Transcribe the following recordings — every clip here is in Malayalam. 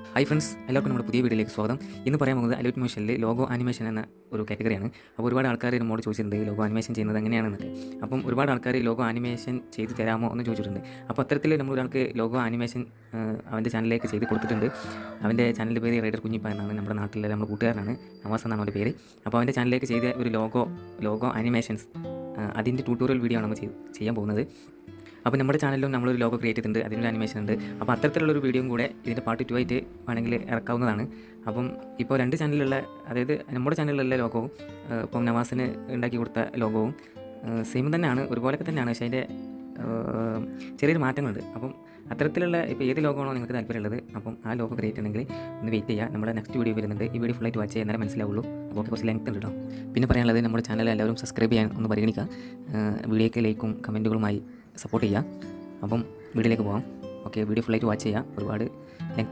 ഹായ് ഫ്രണ്ട്സ് എല്ലാവർക്കും നമ്മുടെ പുതിയ വീഡിയോയിലേക്ക് സ്വാഗതം ഇന്ന് പറയാൻ പോകുന്നത് അലോറ്റ് മോഷനിൽ ലോഗോ ആനിമേഷൻ എന്ന ഒരു കാറ്റഗറിയാണ് അപ്പോൾ ഒരുപാട് ആൾക്കാർ നമ്മോട് ചോദിച്ചിട്ടുണ്ട് ലോഗോ ആനിമേഷൻ ചെയ്യുന്നത് എങ്ങനെയാണെന്നൊക്കെ അപ്പം ഒരുപാട് ആൾക്കാർ ലോഗോ ആനിമേഷൻ ചെയ്ത് തരാമോ എന്ന് ചോദിച്ചിട്ടുണ്ട് അപ്പോൾ അത്തരത്തിൽ നമ്മൾ ഒരാൾക്ക് ലോഗോ ആനിമേഷൻ അവൻ്റെ ചാനലിലേക്ക് ചെയ്ത് കൊടുത്തിട്ടുണ്ട് അവൻ്റെ ചാനലിൻ്റെ പേര് റൈഡർ കുഞ്ഞിപ്പ എന്നാണ് നമ്മുടെ നാട്ടിലെ നമ്മുടെ കൂട്ടുകാരനാണ് നവാസ് എന്നാണ് അവൻ്റെ പേര് അപ്പോൾ അവൻ്റെ ചാനലിലേക്ക് ചെയ്ത ഒരു ലോഗോ ലോഗോ ആനിമേഷൻസ് അതിൻ്റെ ട്യൂട്ടോറിയൽ വീഡിയോ ആണ് നമ്മൾ ചെയ്ത് ചെയ്യാൻ പോകുന്നത് അപ്പോൾ നമ്മുടെ ചാനലിലും നമ്മളൊരു ലോഗോ ക്രിയേറ്റ് ചെയ്തിട്ടുണ്ട് അതിനൊരു അനിമേഷൻ ഉണ്ട് അപ്പോൾ അത്തരത്തിലുള്ളൊരു വീഡിയോയും കൂടെ ഇതിൻ്റെ പാർട്ട് ടു ആയിട്ട് വേണമെങ്കിൽ ഇറക്കാവുന്നതാണ് അപ്പം ഇപ്പോൾ രണ്ട് ചാനലിലുള്ള അതായത് നമ്മുടെ ചാനലിലുള്ള ലോഗോവും ഏഹ് ഇപ്പം നവാസിന് ഉണ്ടാക്കി കൊടുത്ത ലോഗോവും സെയിം തന്നെയാണ് ഒരുപോലൊക്കെ തന്നെയാണ് പക്ഷേ അതിൻ്റെ ഏഹ് ചെറിയൊരു മാറ്റങ്ങളുണ്ട് അപ്പം അത്തരത്തിലുള്ള ഇപ്പോൾ ഏത് ലോഗോ ആണോ നിങ്ങൾക്ക് താല്പര്യമുള്ളത് അപ്പം ആ ലോഗോ ക്രിയേറ്റ് ചെയ്യണമെങ്കിൽ ഒന്ന് വെയിറ്റ് ചെയ്യുക നമ്മുടെ നെക്സ്റ്റ് വീഡിയോ വരുന്നുണ്ട് ഈ വീഡിയോ ഫുള്ളായിട്ട് വാച്ച് ചെയ്യുന്നേരം മനസ്സിലാവുള്ളൂ അപ്പോൾ ഓക്കെ കുറച്ച് ലെങ്ത് ഉണ്ട് കേട്ടോ പിന്നെ പറയാനുള്ളത് നമ്മുടെ ചാനൽ എല്ലാവരും സബ്സ്ക്രൈബ് ചെയ്യാൻ ഒന്ന് പരിഗണിക്കുക വീഡിയോയ്ക്ക് ലൈക്കും കമൻറ്റുകളുമായി സപ്പോർട്ട് ചെയ്യുക അപ്പം വീഡിയോയിലേക്ക് പോകാം ഓക്കെ വീഡിയോ ഫുള്ളായിട്ട് വാച്ച് ചെയ്യുക ഒരുപാട് ലെങ്ത്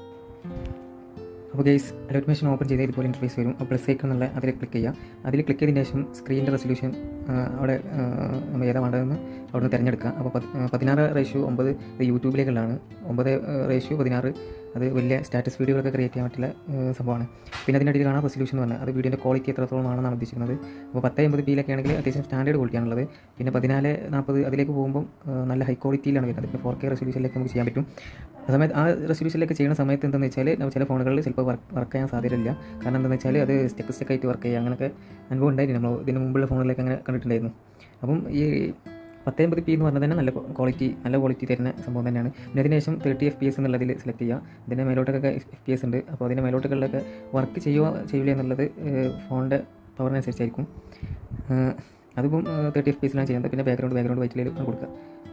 അപ്പോൾ ഗൈസ് അലോട്ട്മേഷൻ ഓപ്പൺ ചെയ്ത് ഇതുപോലെ ഇൻ്റർഫേസ് വരും അപ്പോൾ പ്ലസ് ഐക്കൺ എന്നുള്ള അതിൽ ക്ലിക്ക് ചെയ്യുക അതിൽ ക്ലിക്ക് ചെയ്തതിന് ശേഷം സ്ക്രീനിൻ്റെ റെസൊല്യൂഷൻ അവിടെ ആ, നമ്മൾ ഏതാ വേണ്ടതെന്ന് അവിടെ നിന്ന് തിരഞ്ഞെടുക്കുക അപ്പോൾ പത്- ആ, പതിനാറ് റേഷ്യോ ഒമ്പത് ഇത് യൂട്യൂബിലേക്കുള്ളതാണ് ഒമ്പത് റേഷ്യോ പതിനാറ് അത് വലിയ സ്റ്റാറ്റസ് വീഡിയോകളൊക്കെ ക്രിയേറ്റ് ചെയ്യാൻ പറ്റുള്ള ആ, സംഭവമാണ് പിന്നെ അതിൻ്റെ അടിയിൽ കാണാൻ റെസൊല്യൂഷൻ എന്ന് പറഞ്ഞാൽ അത് വീഡിയോൻ്റെ ക്വാളിറ്റി എത്രത്തോളം ആണെന്നാണ് ഉദ്ദേശിക്കുന്നത് അപ്പോൾ പത്ത് എൺപത് പിയിലൊക്കെ ആണെങ്കിൽ അത്യാവശ്യം സ്റ്റാൻഡേർഡ് ക്വാളിറ്റിയാണുള്ളത് പിന്നെ പതിനാല് നാൽപ്പത് അതിലേക്ക് പോകുമ്പോൾ ആ, നല്ല ഹൈ ക്വാളിറ്റിയിലാണ് വരുന്നത് പിന്നെ ഫോർ കെ റെസൊല്യൂഷനിലേക്ക് നമുക്ക് ചെയ്യാൻ പറ്റും ആ സമയത്ത് ആ റെസൊല്യൂഷനിലേക്ക് ചെയ്യുന്ന സമയത്ത് എന്താണെന്ന് വെച്ചാൽ നമ്മൾ ചില ഫോണുകളിൽ ചിലപ്പോൾ വർക്ക് വർക്ക് ചെയ്യാൻ സാധ്യതയില്ല കാരണം എന്താണെന്ന് വെച്ചാൽ അത് സ്റ്റെപ്പ് സ്റ്റെക്ക് ആയിട്ട് വർക്ക് ചെയ്യുക അങ്ങനെയൊക്കെ അനുഭവം ഉണ്ടായിരുന്നു നമ്മൾ ഇതിന് മുമ്പുള്ള ഫോണുകളിലൊക്കെ അങ്ങനെ കണ്ടിട്ടുണ്ടായിരുന്നു അപ്പം ഈ പത്തൊമ്പത് പി എന്ന് പറഞ്ഞാൽ തന്നെ നല്ല ക്വാളിറ്റി നല്ല ക്വാളിറ്റി തരുന്ന സംഭവം തന്നെയാണ് പിന്നെ അതിന് ശേഷം തേർട്ടി എഫ് പി എസ് എന്നുള്ളതിൽ സെലക്ട് ചെയ്യുക അതിൻ്റെ മേലോട്ടൊക്കെ എഫ് പി എസ് ഉണ്ട് അപ്പോൾ അതിൻ്റെ മേലോട്ടൊക്കെ വർക്ക് ചെയ്യുക ചെയ്യില്ല എന്നുള്ളത് ഫോണിൻ്റെ പവറിനനുസരിച്ചായിരിക്കും ഏഹ് അതിപ്പം തേർട്ടി എഫ് പി എസിലാണ് ചെയ്യുന്നത് പിന്നെ ബാക്ക്ഗ്രൗണ്ട് ബാക്ക്ഗ്രൗണ്ട് വൈറ്റിലേക്ക് കൊടുക്കുക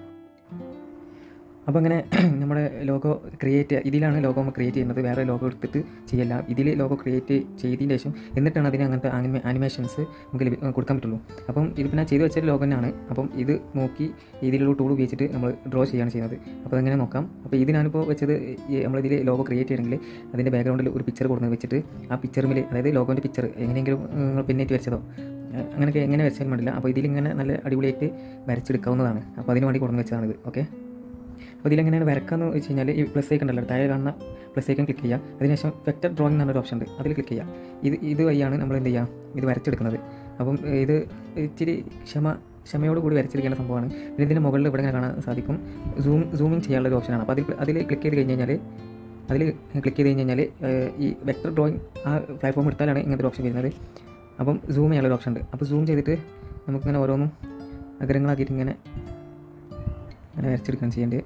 അപ്പോൾ അങ്ങനെ നമ്മുടെ ലോഗോ ക്രിയേറ്റ് ഇതിലാണ് ലോഗോ നമ്മൾ ക്രിയേറ്റ് ചെയ്യുന്നത് വേറെ ലോഗോ എടുത്തിട്ട് ചെയ്യല്ല ഇതിൽ ലോഗോ ക്രിയേറ്റ് ചെയ്തതിന് ശേഷം എന്നിട്ടാണ് അതിന് അങ്ങനത്തെ ആനിമേ ആനിമേഷൻസ് നമുക്ക് ലഭി കൊടുക്കാൻ പറ്റുള്ളൂ അപ്പം ഇത് പിന്നെ ചെയ്ത് വെച്ച ലോഗോ തന്നെയാണ് അപ്പം ഇത് നോക്കി ഇതിലുള്ള ടൂൾ ഉപയോഗിച്ചിട്ട് നമ്മൾ ഡ്രോ ചെയ്യാണ് ചെയ്യുന്നത് അപ്പോൾ അതെങ്ങനെ നോക്കാം അപ്പോൾ ഇത് ഞാനിപ്പോൾ വെച്ചത് ഈ നമ്മളിതിൽ ലോഗോ ക്രിയേറ്റ് ചെയ്യണമെങ്കിൽ അതിൻ്റെ ബാക്ക്ഗ്രൗണ്ടിൽ ഒരു പിക്ചർ കൊടുക്കുന്നത് വെച്ചിട്ട് ആ പിക്ചറിൽ അതായത് ലോഗോൻ്റെ പിക്ചർ എങ്ങനെയെങ്കിലും നിങ്ങൾ പിന്നേറ്റ് വരച്ചതോ ഏഹ് അങ്ങനെയൊക്കെ എങ്ങനെ വരച്ചാലും വേണ്ടില്ല അപ്പോൾ ഇതിലിങ്ങനെ നല്ല അടിപൊളിയായിട്ട് വരച്ചെടുക്കാവുന്നതാണ് അപ്പോൾ അതിന് വേണ്ടി കൊടുന്ന് വെച്ചതാണിത് ഓക്കെ അപ്പോൾ ഇതിലെങ്ങനെയാണ് വരക്കാന്ന് വെച്ച് കഴിഞ്ഞാൽ ഈ പ്ലസ് ഐക്കൺ ഉണ്ടല്ലോ താഴെ കാണുന്ന പ്ലസ് ഐക്കൺ ക്ലിക്ക് ചെയ്യുക അതിനുശേഷം വെക്റ്റർ ഡ്രോയിങ് എന്നൊരു ഓപ്ഷൻ ഉണ്ട് അതിൽ ക്ലിക്ക് ചെയ്യുക ഇത് ഇത് വഴിയാണ് നമ്മൾ എന്ത് ചെയ്യുക ഇത് വരച്ചെടുക്കുന്നത് അപ്പം ഇത് ഇച്ചിരി ക്ഷമ ക്ഷമയോട് കൂടി വരച്ചെടുക്കേണ്ട സംഭവമാണ് പിന്നെ ഇതിൻ്റെ മുകളിൽ ഇവിടെ ഇങ്ങനെ കാണാൻ സാധിക്കും സൂം സൂമിങ് ചെയ്യാനുള്ള ഒരു ഓപ്ഷനാണ് അപ്പോൾ അതിൽ അതിൽ ക്ലിക്ക് ചെയ്ത് കഴിഞ്ഞ് കഴിഞ്ഞാൽ അതിൽ ക്ലിക്ക് ചെയ്ത് കഴിഞ്ഞ് കഴിഞ്ഞാൽ ഈ വെക്റ്റർ ഡ്രോയിങ് ആ പ്ലാറ്റ്ഫോം എടുത്താലാണ് ഇങ്ങനത്തെ ഒരു ഓപ്ഷൻ വരുന്നത് അപ്പം സൂം ചെയ്യാനുള്ള ഒരു ഓപ്ഷൻ ഉണ്ട് അപ്പോൾ സൂം ചെയ്തിട്ട് നമുക്കിങ്ങനെ ഓരോന്നും അഗ്രഹങ്ങളാക്കിയിട്ട് ഇങ്ങനെ അങ്ങനെ വരച്ചെടുക്കാൻ ചെയ്യേണ്ടത്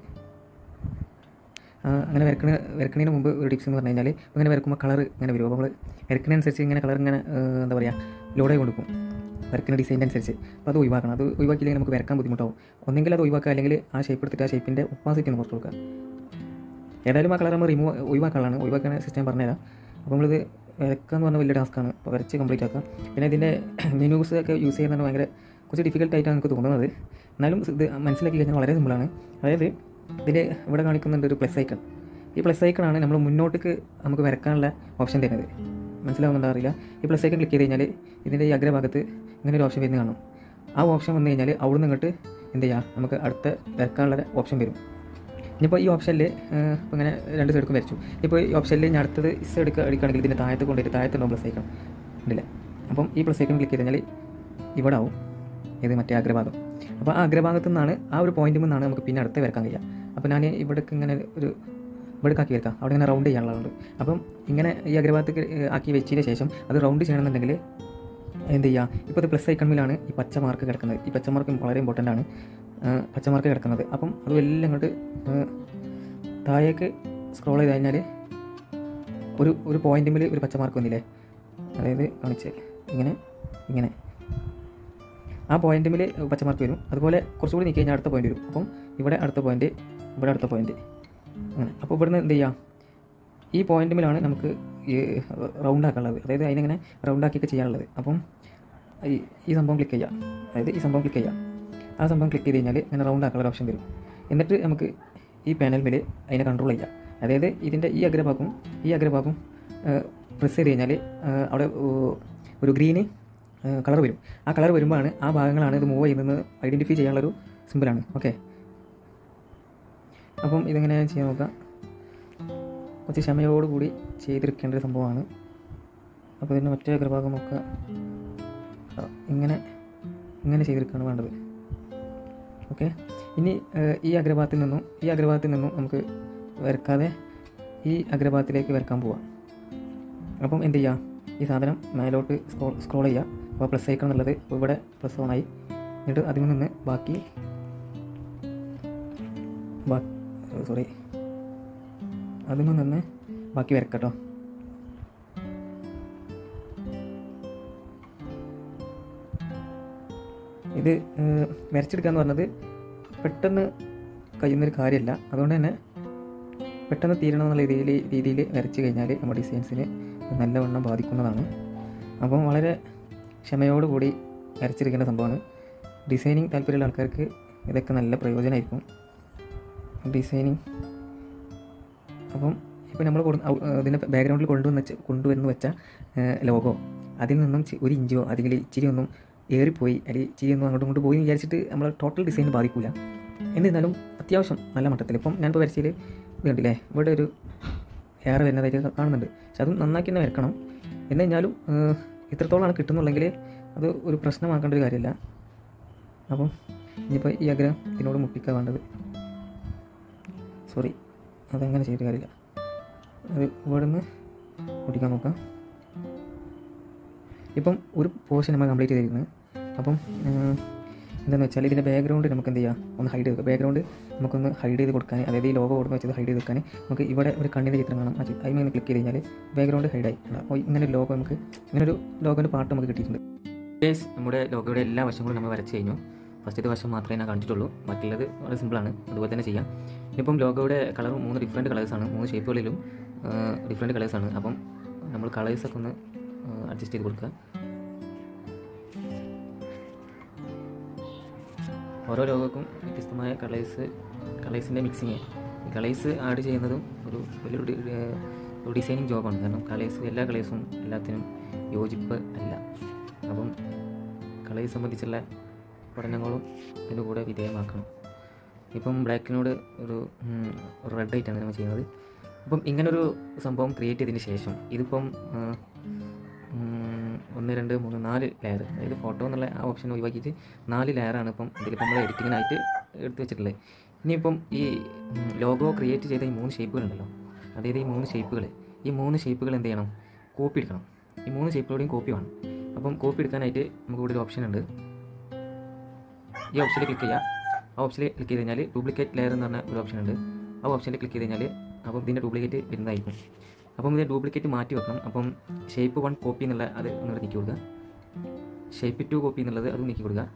ആ, അങ്ങനെ വരക്കണ വരക്കണതിന് മുമ്പ് ഒരു ടിപ്സ് എന്ന് പറഞ്ഞു കഴിഞ്ഞാൽ ഇപ്പം ഇങ്ങനെ വരക്കുമ്പോൾ കളർ ഇങ്ങനെ വരും അപ്പോൾ നമ്മൾ വരക്കണനുസരിച്ച് ഇങ്ങനെ കളർ ഇങ്ങനെ ആ, എന്താ പറയുക ലോഡായി കൊടുക്കും വരക്കുന്ന ഡിസൈൻ്റെ അനുസരിച്ച് അപ്പോൾ അത് ഒഴിവാക്കണം അത് ഒഴിവാക്കിയില്ലെങ്കിൽ നമുക്ക് വരക്കാൻ ബുദ്ധിമുട്ടാവും ഒന്നെങ്കിൽ അത് ഒഴിവാക്കുക അല്ലെങ്കിൽ ആ ഷേപ്പ് എടുത്തിട്ട് ആ ഷേപ്പിൻ്റെ ഒപ്പാസിറ്റി ഒന്ന് കുറച്ച് കൊടുക്കുക ഏതായാലും ആ കളർ നമ്മൾ റിമൂവ് ഒഴിവാക്കാനുള്ളതാണ് ഒഴിവാക്കുന്ന സിസ്റ്റം പറഞ്ഞുതരാം അപ്പോൾ നമ്മളിത് വരക്കുക എന്ന് പറഞ്ഞാൽ വലിയ ടാസ്ക്കാണ് അപ്പോൾ വരച്ച് കംപ്ലീറ്റ് ആക്കുക പിന്നെ ഇതിൻ്റെ മെനൂസ് ഒക്കെ യൂസ് ചെയ്യുന്നത് ഭയങ്കര കുറച്ച് ഡിഫിക്കൽട്ട് ആയിട്ടാണ് എനിക്ക് തോന്നുന്നത് എന്നാലും ഇത് മനസ്സിലാക്കി കഴിഞ്ഞാൽ വളരെ സിമ്പിളാണ് അതായത് ഇതിൽ ഇവിടെ കാണിക്കുന്നുണ്ട് ഒരു പ്ലസ് ഐക്കൺ ഈ പ്ലസ് ഐക്കണാണ് നമ്മൾ മുന്നോട്ടേക്ക് നമുക്ക് വരക്കാനുള്ള ഓപ്ഷൻ തരുന്നത് മനസ്സിലാവുന്നുണ്ടോ അറിയില്ല ഈ പ്ലസ് ഐക്കൺ ക്ലിക്ക് ചെയ്ത് കഴിഞ്ഞാൽ ഇതിൻ്റെ ഈ അഗ്രഭാഗത്ത് ഇങ്ങനെ ഒരു ഓപ്ഷൻ വരുന്നത് കാണും ആ ഓപ്ഷൻ വന്നു കഴിഞ്ഞാൽ അവിടുന്ന് ഇങ്ങോട്ട് എന്ത് ചെയ്യുക നമുക്ക് അടുത്ത വരക്കാനുള്ള ഓപ്ഷൻ വരും ഇനിയിപ്പോൾ ഈ ഓപ്ഷനിൽ ഇപ്പോൾ ഇങ്ങനെ രണ്ട് സൈഡും വരച്ചു ഇപ്പോൾ ഈ ഓപ്ഷനിൽ ഞാൻ അടുത്തത് ഇസ് എടുക്കുക എടുക്കുകയാണെങ്കിൽ ഇതിൻ്റെ താഴത്ത് കൊണ്ടുപോയിട്ട് താഴത്തുണ്ടാവും പ്ലസ് ഐക്കൺ ഉണ്ടല്ലേ അപ്പം ഈ പ്ലസ് ഐക്കൺ ക്ലിക്ക് ചെയ്ത് കഴിഞ്ഞാൽ ഇവിടെ ആവും ഇത് മറ്റേ അഗ്രഭാഗം അപ്പോൾ ആ അഗ്രഭാഗത്തു നിന്നാണ് ആ ഒരു പോയിന്റിൽ നിന്നാണ് നമുക്ക് പിന്നെ അടുത്ത് വരക്കാൻ കഴിയുക അപ്പോൾ ഞാൻ ഇവിടേക്ക് ഇങ്ങനെ ഒരു ഇവിടേക്ക് ആക്കി വരക്കാം അവിടെ ഇങ്ങനെ റൗണ്ട് ചെയ്യാനുള്ളതുണ്ട് അപ്പം ഇങ്ങനെ ഈ അഗ്രഭാഗത്തേക്ക് ആക്കി വെച്ചതിന് ശേഷം അത് റൗണ്ട് ചെയ്യണമെന്നുണ്ടെങ്കിൽ എന്ത് ചെയ്യുക ഇപ്പോൾ ഇത് പ്ലസ് ഐക്കണിലാണ് ഈ പച്ച മാർക്ക് കിടക്കുന്നത് ഈ പച്ച മാർക്ക് വളരെ ഇമ്പോർട്ടൻ്റ് ആണ് ആ, പച്ച മാർക്ക് കിടക്കുന്നത് അപ്പം അത് എല്ലാം ഇങ്ങോട്ട് ആ, താഴേക്ക് സ്ക്രോൾ ചെയ്ത് കഴിഞ്ഞാൽ ഒരു ഒരു പോയിൻറ്റിൽ ഒരു പച്ച മാർക്ക് വന്നില്ലേ അതായത് കാണിച്ച് ഇങ്ങനെ ഇങ്ങനെ ആ പോയിൻറ്റിൽ പച്ച മാർക്ക് വരും അതുപോലെ കുറച്ചുകൂടി നീക്കി കഴിഞ്ഞാൽ അടുത്ത പോയിന്റ് വരും അപ്പം ഇവിടെ അടുത്ത പോയിന്റ് ഇവിടെ അടുത്ത പോയിന്റ് അങ്ങനെ അപ്പോൾ ഇവിടുന്ന് എന്ത് ചെയ്യാം ഈ പോയിന്റിലാണ് നമുക്ക് ഈ റൗണ്ട് ആക്കാനുള്ളത് അതായത് അതിനിങ്ങനെ റൗണ്ട് ആക്കിയൊക്കെ ചെയ്യാനുള്ളത് അപ്പം ഈ ഈ സംഭവം ക്ലിക്ക് ചെയ്യാം അതായത് ഈ സംഭവം ക്ലിക്ക് ചെയ്യാം ആ സംഭവം ക്ലിക്ക് ചെയ്ത് കഴിഞ്ഞാൽ ഇങ്ങനെ റൗണ്ട് ആക്കാനുള്ള ഓപ്ഷൻ വരും എന്നിട്ട് നമുക്ക് ഈ പാനൽ മേൽ അതിനെ കൺട്രോൾ ചെയ്യാം അതായത് ഇതിൻ്റെ ഈ അഗ്രഭാഗം ഈ അഗ്രഭാഗം പ്രസ് ചെയ്ത് കഴിഞ്ഞാൽ അവിടെ ഏഹ്, ഒരു ഗ്രീന് കളർ വരും ആ കളർ വരുമ്പോഴാണ് ആ ഭാഗങ്ങളാണ് ഇത് മൂവ് ചെയ്യുന്നത് ഐഡൻറ്റിഫൈ ചെയ്യാനുള്ളൊരു സിമ്പിളാണ് ഓക്കെ അപ്പം ഇതെങ്ങനെ ചെയ്യാൻ നോക്കാം കുറച്ച് ക്ഷമയോടുകൂടി ചെയ്തെടുക്കേണ്ട ഒരു സംഭവമാണ് അപ്പോൾ ഇതിൻ്റെ മറ്റേ അഗ്രഭാഗമൊക്കെ ആ, ഇങ്ങനെ ഇങ്ങനെ ചെയ്തെടുക്കുകയാണ് വേണ്ടത് ഓക്കെ ഇനി ഏഹ്, ഈ അഗ്രഭാഗത്തിൽ നിന്നും ഈ അഗ്രഭാഗത്തിൽ നിന്നും നമുക്ക് വരക്കാതെ ഈ അഗ്രഭാഗത്തിലേക്ക് വരക്കാൻ പോവാം അപ്പം എന്ത് ചെയ്യുക ഈ സാധനം മേലോട്ട് സ്ക്രോൾ സ്ക്രോൾ ചെയ്യുക അപ്പോൾ പ്ലസ് ഐക്കൺ എന്നുള്ളത് ഇപ്പോൾ ഇവിടെ പ്ലസ് ഓൺ ആയി എന്നിട്ട് അതിൽ നിന്ന് ബാക്കി സോറി അതിൽ നിന്ന് ബാക്കി വരക്കട്ടോ ഇത് ഏഹ്, വരച്ചെടുക്കുക എന്ന് പറഞ്ഞത് പെട്ടെന്ന് കഴിയുന്നൊരു കാര്യമല്ല അതുകൊണ്ട് തന്നെ പെട്ടെന്ന് തീരണം എന്നുള്ള രീതിയിൽ രീതിയിൽ വരച്ച് കഴിഞ്ഞാൽ നമ്മുടെ ഡിസൈൻസിന് നല്ലവണ്ണം ബാധിക്കുന്നതാണ് അപ്പം വളരെ ക്ഷമയോടുകൂടി വരച്ചെടുക്കേണ്ട സംഭവമാണ് ഡിസൈനിങ് താല്പര്യമുള്ള ആൾക്കാർക്ക് ഇതൊക്കെ നല്ല പ്രയോജനമായിരിക്കും ഡിസൈനിങ് അപ്പം ഇപ്പോൾ നമ്മൾ കൊടു ഔ- ഇതിൻ്റെ ബാക്ക്ഗ്രൗണ്ടിൽ കൊണ്ടുവന്ന് വെച്ച കൊണ്ടുവന്ന് വെച്ച ലോഗോ അതിൽ നിന്നും ചി- ഒരു ഇഞ്ചോ അല്ലെങ്കിൽ ഇച്ചിരി ഒന്നും ഏറിപ്പോയി അല്ലെങ്കിൽ ഇച്ചിരി ഒന്നും അങ്ങോട്ടും ഇങ്ങോട്ട് പോയി എന്ന് വിചാരിച്ചിട്ട് നമ്മൾ ടോട്ടൽ ഡിസൈൻ ബാധിക്കില്ല എന്നിരുന്നാലും അത്യാവശ്യം നല്ല മട്ടത്തിൽ ഇപ്പം ഞാനിപ്പോൾ വരച്ചതിൽ ഇത് കണ്ടില്ലേ ഇവിടെ ഒരു ഏറെ വരുന്നതായിട്ട് കാ- കാണുന്നുണ്ട് പക്ഷെ അതും നന്നാക്കി തന്നെ വരക്കണം എന്ന് കഴിഞ്ഞാലും ഏഹ്, ഇത്രത്തോളമാണ് കിട്ടുന്നുള്ളെങ്കിൽ അത് ഒരു പ്രശ്നമാക്കേണ്ട ഒരു കാര്യമില്ല അപ്പം ഇനിയിപ്പോൾ ഈ ആഗ്രഹം ഇതിനോട് മുട്ടിക്കാൻ വേണ്ടത് സോറി അതങ്ങനെ ചെയ്തിട്ട് കാര്യമില്ല അത് ഇവിടെ നിന്ന് മുട്ടിക്കാൻ നോക്കാം ഇപ്പം ഒരു പോർഷൻ നമ്മൾ കംപ്ലീറ്റ് ചെയ്തിരിക്കുന്നത് അപ്പം ഏഹ്, എന്താണെന്ന് വെച്ചാൽ ഇതിൻ്റെ ബാക്ക്ഗ്രൗണ്ട് നമുക്ക് എന്ത് ചെയ്യാം ഒന്ന് ഹൈഡ് ചെയ്ത് ബാക്ക്ഗ്രൗണ്ട് നമുക്കൊന്ന് ഹൈഡ് ചെയ്ത് കൊടുക്കാൻ അതായത് ഈ ലോഗോ ഓടുന്ന വെച്ചത് ഹൈഡ് ചെയ്ത് വെക്കാൻ നമുക്ക് ഇവിടെ ഒരു കണ്ണിൻ്റെ ചിത്രം കാണാം ആ ചി- അതിൽ ക്ലിക്ക് ചെയ്ത് കഴിഞ്ഞാൽ ബാക്ക്ഗ്രൗണ്ട് ഹൈഡായി അപ്പോൾ ഇങ്ങനെ ഒരു ലോഗോ നമുക്ക് ഇങ്ങനെ ഒരു ലോഗോൻ്റെ പാട്ട് നമുക്ക് കിട്ടിയിട്ടുണ്ട് ഗേസ് നമ്മുടെ ലോഗോയുടെ എല്ലാ വശങ്ങളും നമ്മൾ വരച്ച് കഴിഞ്ഞു ഫസ്റ്റത്തെ വശം മാത്രമേ ഞാൻ കാണിച്ചിട്ടുള്ളൂ ബാക്കിയുള്ളത് വളരെ സിമ്പിളാണ് അതുപോലെ തന്നെ ചെയ്യാം ഇനിയിപ്പം ലോഗോയുടെ കളർ മൂന്ന് ഡിഫറെൻറ്റ് കളേഴ്സാണ് മൂന്ന് ഷേപ്പുകളിലും ഡിഫറെൻറ്റ് കളേഴ്സാണ് അപ്പം നമ്മൾ കളേഴ്സൊക്കെ ഒന്ന് അഡ്ജസ്റ്റ് ചെയ്ത് കൊടുക്കുക ഓരോ ലോഗോക്കും വ്യത്യസ്തമായ കളേഴ്സ് കളേഴ്സിൻ്റെ മിക്സിങ് ഈ കളേഴ്സ് ആഡ് ചെയ്യുന്നതും ഒരു വലിയൊരു ഡി- ഏർ ഒരു ഡിസൈനിങ് ജോബാണ് കാരണം കളേഴ്സ് എല്ലാ കളേഴ്സും എല്ലാത്തിനും യോജിപ്പ് അല്ല അപ്പം കളേഴ്സ് സംബന്ധിച്ചുള്ള പഠനങ്ങളും ഇതിൻ്റെ കൂടെ വിധേയമാക്കണം ഇപ്പം ബ്ലാക്കിനോട് ഒരു ഉം, ഒരു റെഡ് ആയിട്ടാണ് നമ്മൾ ചെയ്യുന്നത് അപ്പം ഇങ്ങനൊരു സംഭവം ക്രിയേറ്റ് ചെയ്തതിന് ശേഷം ഇതിപ്പം ആ, ഉം, ഒന്ന് രണ്ട് മൂന്ന് നാല് ലെയർ അതായത് ഫോട്ടോ എന്നുള്ള ആ ഓപ്ഷൻ ഒഴിവാക്കിയിട്ട് നാല് ലെയറാണ് ഇപ്പം ഇതിലിപ്പം നമ്മൾ എഡിറ്റിങ്ങിനായിട്ട് എടുത്ത് വെച്ചിട്ടുള്ളത് ഇനിയിപ്പം ഈ ലോഗോ ക്രിയേറ്റ് ചെയ്ത ഈ മൂന്ന് ഷേപ്പുകളുണ്ടല്ലോ അതായത് ഈ മൂന്ന് ഷേപ്പുകൾ ഈ മൂന്ന് ഷേപ്പുകൾ എന്ത് ചെയ്യണം കോപ്പി എടുക്കണം ഈ മൂന്ന് ഷേപ്പിലൂടെയും കോപ്പി വേണം അപ്പം കോപ്പി എടുക്കാനായിട്ട് നമുക്ക് ഇവിടെ ഒരു ഓപ്ഷൻ ഉണ്ട് ഈ ഓപ്ഷനിൽ ക്ലിക്ക് ചെയ്യുക ആ ഓപ്ഷനിൽ ക്ലിക്ക് ചെയ്ത് കഴിഞ്ഞാൽ ഡ്യൂപ്ലിക്കേറ്റ് ലെയർ എന്ന് പറഞ്ഞ ഒരു ഓപ്ഷൻ ഉണ്ട് ആ ഓപ്ഷനിൽ ക്ലിക്ക് ചെയ്ത് കഴിഞ്ഞാൽ അപ്പം ഇതിൻ്റെ ഡ്യൂപ്ലിക്കേറ്റ് വരുന്നതായിരിക്കും അപ്പം ഇതിൻ്റെ ഡ്യൂപ്ലിക്കേറ്റ് മാറ്റി വെക്കണം അപ്പം ഷേപ്പ് വൺ കോപ്പി എന്നുള്ള അത് ഒന്നുകൂടെ നീക്കി കൊടുക്കുക ഷേപ്പ് ടു കോപ്പി എന്നുള്ളത് അത് നീക്കി കൊടുക്കുക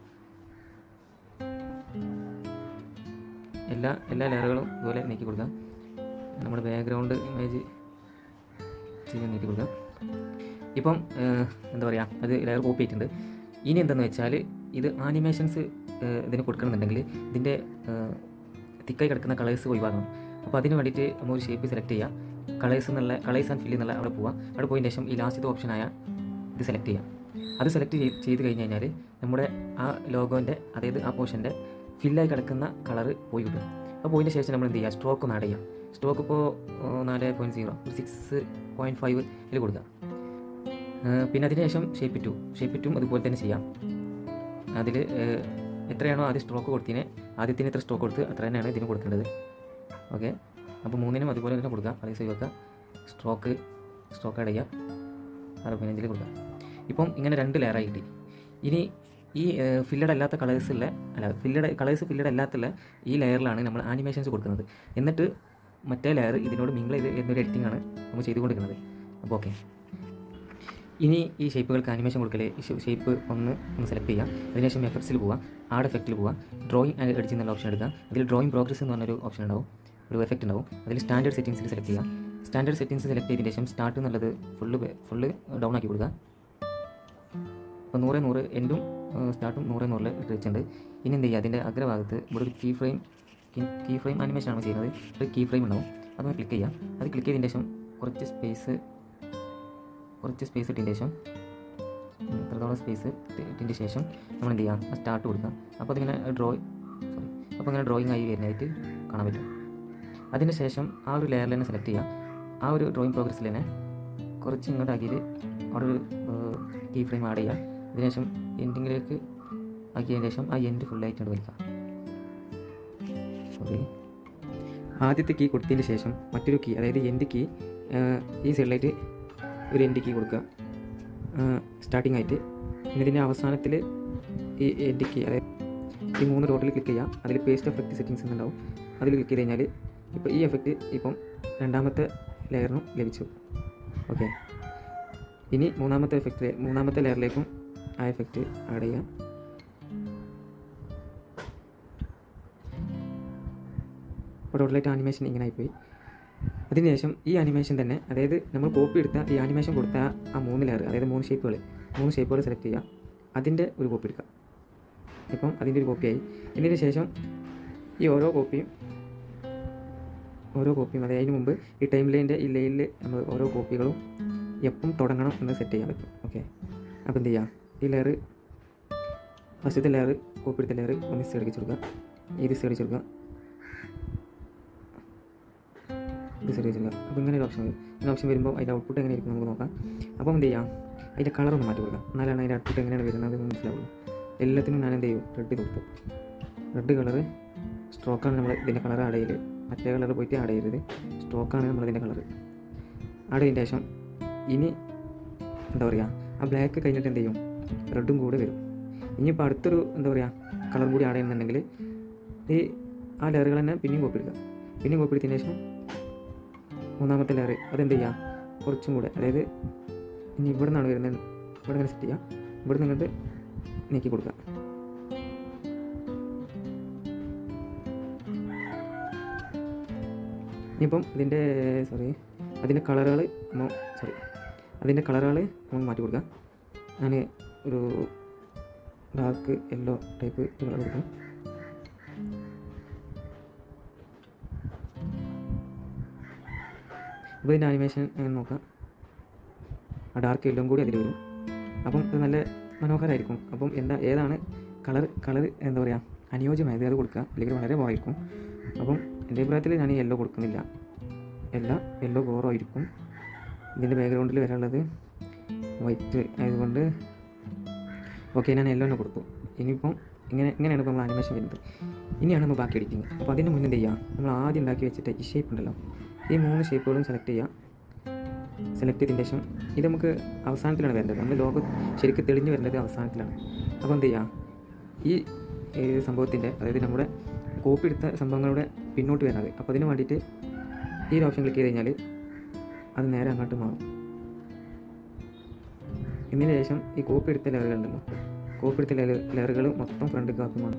എല്ലാ എല്ലാ ലെയറുകളും ഇതുപോലെ നീക്കി കൊടുക്കുക നമ്മുടെ ബാക്ക്ഗ്രൗണ്ട് ഇമേജ് ചെയ്ത് നീക്കി കൊടുക്കുക ഇപ്പം ഏഹ്, എന്താ പറയുക അത് ലെയർ കോപ്പി ആയിട്ടുണ്ട് ഇനി എന്താണെന്ന് വെച്ചാൽ ഇത് ആനിമേഷൻസ് ഇതിന് കൊടുക്കണമെന്നുണ്ടെങ്കിൽ ഇതിൻ്റെ തിക്കായി കിടക്കുന്ന കളേഴ്സ് ഒഴിവാക്കണം അപ്പോൾ അതിന് വേണ്ടിയിട്ട് നമ്മൾ ഒരു ഷേപ്പ് സെലക്ട് ചെയ്യുക കളേഴ്സ് എന്നുള്ള കളേഴ്സ് ആൻഡ് ഫില്ല് എന്നുള്ള അവിടെ പോവാം അവിടെ പോയതിന് ശേഷം ഈ ലാസ്റ്റത്തെ ഓപ്ഷനായ ഇത് സെലക്ട് ചെയ്യാം അത് സെലക്ട് ചെയ്ത് ചെയ്ത് കഴിഞ്ഞ് കഴിഞ്ഞാൽ നമ്മുടെ ആ ലോഗോൻ്റെ അതായത് ആ പോർഷൻ്റെ ഫില്ലായി കിടക്കുന്ന കളറ് പോയി കിട്ടും അപ്പോൾ പോയതിന് ശേഷം നമ്മൾ എന്ത് ചെയ്യുക സ്ട്രോക്ക് ഒന്ന് ആഡ് ചെയ്യാം സ്ട്രോക്ക് ഇപ്പോൾ നാല് പോയിൻറ്റ് സീറോ ഒരു സിക്സ് പോയിൻറ്റ് ഫൈവ് ഇതിൽ കൊടുക്കുക ഏഹ് പിന്നെ അതിന് ശേഷം ഷേപ്പ് ടു ഷേപ്പ് ടും അതുപോലെ തന്നെ ചെയ്യാം അതിൽ എത്രയാണോ ആദ്യം സ്ട്രോക്ക് കൊടുത്തതിന് ആദ്യത്തിന് എത്ര സ്ട്രോക്ക് കൊടുത്ത് അത്ര തന്നെയാണ് ഇതിന് കൊടുക്കേണ്ടത് ഓക്കെ അപ്പോൾ മൂന്നിനും അതുപോലെ തന്നെ കൊടുക്കുക അതേ സൈവ് വെക്കുക സ്ട്രോക്ക് സ്ട്രോക്ക് ആഡ് ചെയ്യുക അറുപത് പതിനഞ്ചിൽ കൊടുക്കുക ഇപ്പം ഇങ്ങനെ രണ്ട് ലെയറായി കിട്ടി ഇനി ഈ ഫില്ലഡ് അല്ലാത്ത കളേഴ്സുള്ള അല്ല ഫില്ലഡ് കളേഴ്സ് ഫില്ലഡ് അല്ലാത്തുള്ള ഈ ലെയറിലാണ് നമ്മൾ ആനിമേഷൻസ് കൊടുക്കുന്നത് എന്നിട്ട് മറ്റേ ലെയർ ഇതിനോട് മിങ്കിൾ ചെയ്ത് എന്നൊരു എഡിറ്റിംഗ് ആണ് നമ്മൾ ചെയ്തുകൊണ്ടിരിക്കുന്നത് അപ്പോൾ ഓക്കെ ഇനി ഈ ഷേപ്പുകൾക്ക് ആനിമേഷൻ കൊടുക്കൽ ഷേപ്പ് ഒന്ന് ഒന്ന് സെലക്ട് ചെയ്യുക അതിനുശേഷം എഫക്ട്സിൽ പോവുക ആഡ് എഫക്റ്റിൽ പോവുക ഡ്രോയിങ് ആൻഡ് എഡിറ്റ് എന്നുള്ള ഓപ്ഷൻ എടുക്കുക അതിൽ ഡ്രോയിങ് പ്രോഗ്രസ് എന്ന് പറഞ്ഞൊരു ഓപ്ഷൻ ഉണ്ടാവും ഒരു എഫക്റ്റ് ഉണ്ടാവും അതിൽ സ്റ്റാൻഡേർഡ് സെറ്റിംഗ്സിൽ സെലക്ട് ചെയ്യുക സ്റ്റാൻഡേർഡ് സെറ്റിംഗ്സ് സെലക്ട് ചെയ്തതിന് ശേഷം സ്റ്റാർട്ട് എന്നുള്ളത് ഫുള്ള് ഫുള്ള് ഡൗൺ ആക്കി കൊടുക്കുക അപ്പോൾ നൂറ് നൂറ് എൻഡും സ്റ്റാർട്ടും നൂറ് നൂറിൽ ഇട്ട് വെച്ചിട്ടുണ്ട് ഇനി എന്ത് ചെയ്യുക അതിൻ്റെ അഗ്രഭാഗത്ത് ഇവിടെ ഒരു key frame key frame animation ആണ് ചെയ്യുന്നത് ഒരു കീ ഫ്രെയിം ഉണ്ടാവും അതൊന്ന് ക്ലിക്ക് ചെയ്യുക അത് ക്ലിക്ക് ചെയ്തതിന് ശേഷം കുറച്ച് സ്പേസ് കുറച്ച് സ്പേസ് ഇട്ടതിന് ശേഷം ഉം, ഇത്രത്തോളം സ്പേസ് ഇട്ടതിന് ശേഷം നമ്മൾ എന്ത് ചെയ്യുക സ്റ്റാർട്ട് കൊടുക്കുക അപ്പോൾ അതിങ്ങനെ ഡ്രോ സോറി അപ്പോൾ ഇങ്ങനെ ഡ്രോയിങ് ആയി വരുന്നതായിട്ട് കാണാൻ പറ്റും അതിന് ശേഷം ആ ഒരു ലെയറിൽ തന്നെ സെലക്ട് ചെയ്യുക ആ ഒരു ഡ്രോയിങ് പ്രോഗ്രസ്സിൽ തന്നെ കുറച്ച് ഇങ്ങോട്ടാക്കിയിട്ട് അവിടെ ഒരു കീ ഫ്രെയിം ആഡ് ചെയ്യുക അതിനുശേഷം എൻഡിങ്ങിലേക്ക് ആക്കിയതിന് ശേഷം ആ എൻഡ് ഫുള്ളായിട്ട് അങ്ങോട്ട് വലിക്കുക ഓക്കെ ആദ്യത്തെ കീ കൊടുത്തതിന് ശേഷം മറ്റൊരു കീ അതായത് എൻഡ് കീ ഈ സൈഡിലായിട്ട് ഒരു എൻഡ് കീ കൊടുക്കുക സ്റ്റാർട്ടിംഗ് ആയിട്ട് പിന്നെ ഇതിൻ്റെ അവസാനത്തിൽ ഈ എൻഡ് കീ അതായത് ഈ മൂന്ന് ഡോട്ടിൽ ക്ലിക്ക് ചെയ്യുക അതിൽ പേസ്റ്റ് എഫക്റ്റ് സെറ്റിങ്സ് എന്നുണ്ടാവും അതിൽ ക്ലിക്ക് ചെയ്ത് കഴിഞ്ഞാൽ ഇപ്പോൾ ഈ എഫക്റ്റ് ഇപ്പം രണ്ടാമത്തെ ലെയറിനും ലഭിച്ചു ഓക്കെ ഇനി മൂന്നാമത്തെ എഫക്റ്റ് മൂന്നാമത്തെ ലെയറിലേക്കും ആ എഫക്റ്റ് ആഡ് ചെയ്യാം ഇപ്പോൾ ടോട്ടലായിട്ട് ആനിമേഷൻ ഇങ്ങനെ ആയിപ്പോയി അതിനുശേഷം ഈ ആനിമേഷൻ തന്നെ അതായത് നമ്മൾ കോപ്പി എടുത്ത ഈ ആനിമേഷൻ കൊടുത്ത ആ മൂന്ന് ലെയർ അതായത് മൂന്ന് ഷേപ്പുകൾ മൂന്ന് ഷേപ്പുകൾ സെലക്ട് ചെയ്യുക അതിൻ്റെ ഒരു കോപ്പി എടുക്കുക ഇപ്പം അതിൻ്റെ ഒരു കോപ്പിയായി ഇതിന് ശേഷം ഈ ഓരോ കോപ്പിയും ഓരോ കോപ്പിയും അതായത് അതിന് മുമ്പ് ഈ ടൈം ലൈനിൻ്റെ ഈ ലൈനിൽ നമ്മൾ ഓരോ കോപ്പികളും എപ്പം തുടങ്ങണം എന്ന് സെറ്റ് ചെയ്യാൻ പറ്റും ഓക്കെ അപ്പോൾ എന്ത് ചെയ്യാം ഈ ലെയർ ഫസ്റ്റത്തെ ലെയർ കോപ്പി എടുത്ത ലെയർ ഒന്ന് സൈഡ് അടിച്ചു കൊടുക്കുക ഇത് സൈഡ് അടിച്ചു കൊടുക്കുക ഇത് സൈഡ് അടിച്ചു കൊടുക്കുക അപ്പോൾ ഇങ്ങനെ ഒരു ഓപ്ഷൻ വരും ഇങ്ങനെ ഓപ്ഷൻ വരുമ്പോൾ അതിൻ്റെ ഔട്ട്പുട്ട് എങ്ങനെ ആയിരിക്കും നമുക്ക് നോക്കാം അപ്പോൾ എന്ത് ചെയ്യാം അതിൻ്റെ കളർ ഒന്ന് മാറ്റി കൊടുക്കാം എന്നാലാണ് അതിൻ്റെ ഔട്ട്പുട്ട് എങ്ങനെയാണ് വരുന്നത് എന്ന് മനസ്സിലാവുള്ളൂ എല്ലാത്തിനും ഞാൻ എന്ത് ചെയ്യും റെഡ് കൊടുത്തു റെഡ് കളറ് സ്ട്രോക്കാണ് നമ്മൾ ഇതിൻ്റെ കളർ ആഡ് ചെയ്യൽ മറ്റേ കളർ പോയിട്ട് ആഡ് ചെയ്തത് സ്ട്രോക്കാണ് നമ്മൾ ഇതിൻ്റെ കളർ ആഡ് ചെയ്തതിന് ശേഷം ഇനി എന്താ പറയുക ആ ബ്ലാക്ക് കഴിഞ്ഞിട്ട് എന്ത് ചെയ്യും റെഡും കൂടെ വരും ഇനിയിപ്പോൾ അടുത്തൊരു എന്താ പറയുക കളറും കൂടി ആഡ് ചെയ്യുന്നുണ്ടെങ്കിൽ ഈ ആ ലെയറുകൾ തന്നെ പിന്നെയും കോപ്പി എടുക്കുക പിന്നെയും കോപ്പി എടുത്തതിന് ശേഷം മൂന്നാമത്തെ ലെയർ അതെന്ത് ചെയ്യുക കുറച്ചും കൂടെ അതായത് ഇനി ഇവിടെ നിന്നാണ് വരുന്നത് ഇവിടെ നിന്ന് സെറ്റ് ചെയ്യുക ഇവിടെ നിന്നിട്ട് നീക്കി കൊടുക്കുക ഇനിയിപ്പം ഇതിൻ്റെ സോറി അതിൻ്റെ കളറുകൾ സോറി അതിൻ്റെ കളറുകൾ നമുക്ക് മാറ്റി കൊടുക്കാം ഞാൻ ഒരു ഡാർക്ക് യെല്ലോ ടൈപ്പ് കളർ കൊടുക്കാം അപ്പോൾ ഇതിൻ്റെ ആനിമേഷൻ നോക്കാം ആ ഡാർക്ക് യെല്ലോം കൂടി അതിൽ വരും അപ്പം ഇത് നല്ല മനോഹരമായിരിക്കും അപ്പം എന്താ ഏതാണ് കളർ കളർ എന്താ പറയുക അനുയോജ്യമായത് അത് കൊടുക്കുക അല്ലെങ്കിൽ വളരെ കുറവായിരിക്കും അപ്പം എൻ്റെ അഭിപ്രായത്തിൽ ഞാൻ യെല്ലോ കൊടുക്കുന്നില്ല എല്ലാം യെല്ലോ കുറവായിരിക്കും ഇതിൻ്റെ ബാക്ക്ഗ്രൗണ്ടിൽ വരാനുള്ളത് വൈറ്റ് ആയതുകൊണ്ട് ഓക്കെ ഞാൻ യെല്ലോ തന്നെ കൊടുത്തു ഇനിയിപ്പം ഇങ്ങനെ ഇങ്ങനെയാണ് ഇപ്പോൾ നമ്മൾ ആനിമേഷൻ വരുന്നത് ഇനിയാണ് നമ്മൾ ബാക്കി എഡിറ്റിങ് അപ്പോൾ അതിന് മുന്നേ എന്ത് ചെയ്യുക നമ്മൾ ആദ്യം ഉണ്ടാക്കി വെച്ചിട്ട് ഈ ഷേപ്പ് ഉണ്ടല്ലോ ഈ മൂന്ന് ഷേപ്പുകളും സെലക്ട് ചെയ്യുക സെലക്ട് ചെയ്തതിന് ശേഷം ഇത് നമുക്ക് അവസാനത്തിലാണ് വരേണ്ടത് നമ്മൾ ലോഗോ ശരിക്കും തെളിഞ്ഞ് വരേണ്ടത് അവസാനത്തിലാണ് അപ്പോൾ എന്ത് ചെയ്യുക ഈ ഏ, സംഭവത്തിൻ്റെ അതായത് നമ്മുടെ കോപ്പി എടുത്ത സംഭവങ്ങളുടെ പിന്നോട്ട് വരുന്നത് അപ്പോൾ അതിന് വേണ്ടിയിട്ട് ഈ ഒരു ഓപ്ഷൻ ക്ലിക്ക് ചെയ്ത് കഴിഞ്ഞാൽ അത് നേരെ അങ്ങോട്ട് മാറും ഇതിന് ശേഷം ഈ കോപ്പി എടുത്ത ലെയറുകളുണ്ടല്ലോ കോപ്പി എടുത്ത ലെയർ ലെയറുകൾ മൊത്തം ഫ്രണ്ട് കാക്കുമാണ്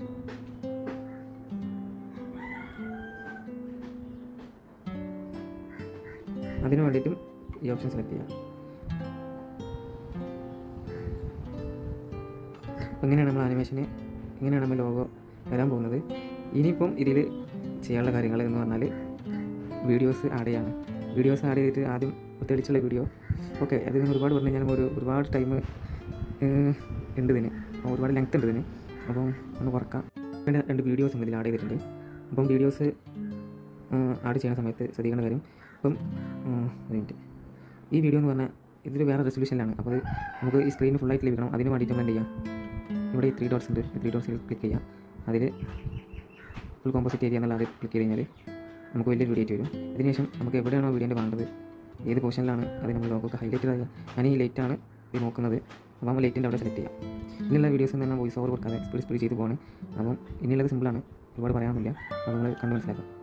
അതിന് വേണ്ടിയിട്ടും ഈ ഓപ്ഷൻ സെലക്ട് ചെയ്യാം അപ്പോൾ ഇങ്ങനെയാണ് നമ്മൾ ആനിമേഷന് ഇങ്ങനെയാണ് നമ്മൾ ലോഗോ വരാൻ പോകുന്നത് ഇനിയിപ്പം ഇതിൽ ചെയ്യാനുള്ള കാര്യങ്ങൾ എന്ന് പറഞ്ഞാൽ വീഡിയോസ് ആഡ് ചെയ്യാണ് വീഡിയോസ് ആഡ് ചെയ്തിട്ട് ആദ്യം തെളിച്ചുള്ള വീഡിയോ ഓക്കെ അത് ഞാൻ ഒരുപാട് പറഞ്ഞു കഴിഞ്ഞാൽ ഒരു ഒരുപാട് ടൈം ഉണ്ട് ഇതിന് അപ്പോൾ ഒരുപാട് ലെങ്ത് ഉണ്ട് ഇതിന് അപ്പം ഒന്ന് കുറക്കാം പിന്നെ രണ്ട് വീഡിയോസ് ഇതിൽ ആഡ് ചെയ്തിട്ടുണ്ട് അപ്പം വീഡിയോസ് ആഡ് ചെയ്യുന്ന സമയത്ത് ശ്രദ്ധിക്കേണ്ട കാര്യം ഇപ്പം ഉം, ഒരു മിനിറ്റ് ഈ വീഡിയോ എന്ന് പറഞ്ഞാൽ ഇതിൽ വേറെ റെസൊല്യൂഷനിലാണ് അപ്പോൾ അത് നമുക്ക് ഈ സ്ക്രീൻ ഫുള്ളായിട്ട് ലഭിക്കണം അതിന് വേണ്ടിയിട്ട് നമ്മൾ എന്ത് ചെയ്യാം ഇവിടെ ഈ ത്രീ ഡോട്ട്സ് ഉണ്ട് ത്രീ ഡോട്ട്സിൽ ക്ലിക്ക് ചെയ്യാം അതിൽ ഫുൾ കോമ്പോസിറ്റ് ഏരിയ എന്നുള്ള അത് ക്ലിക്ക് ചെയ്ത് കഴിഞ്ഞാൽ നമുക്ക് വലിയൊരു വീഡിയോ ആയിട്ട് വരും അതിനുശേഷം നമുക്ക് എവിടെയാണോ വീഡിയോൻ്റെ വേണ്ടത് ഏത് പോർഷനിലാണ് അത് നമ്മൾ ലോഗൊക്കെ ഹൈലൈറ്റ് ചെയ്യുക ഞാൻ ഈ ലൈറ്റാണ് ഇത് നോക്കുന്നത് അപ്പോൾ നമ്മൾ ലൈറ്റിൻ്റെ അവിടെ സെലക്ട് ചെയ്യാം ഇനിയുള്ള വീഡിയോസ് തന്നെ വോയിസ് ഓവർ കൊടുക്കാതെ സ്പീഡ് സ്പീഡ് ചെയ്ത് പോകണം അപ്പം ഇനിയുള്ളത് സിമ്പിളാണ് ഒരുപാട് പറയാനൊന്നുമില്ല അപ്പോൾ നമ്മൾ കണ്ട് മനസ്സിലാക്കാം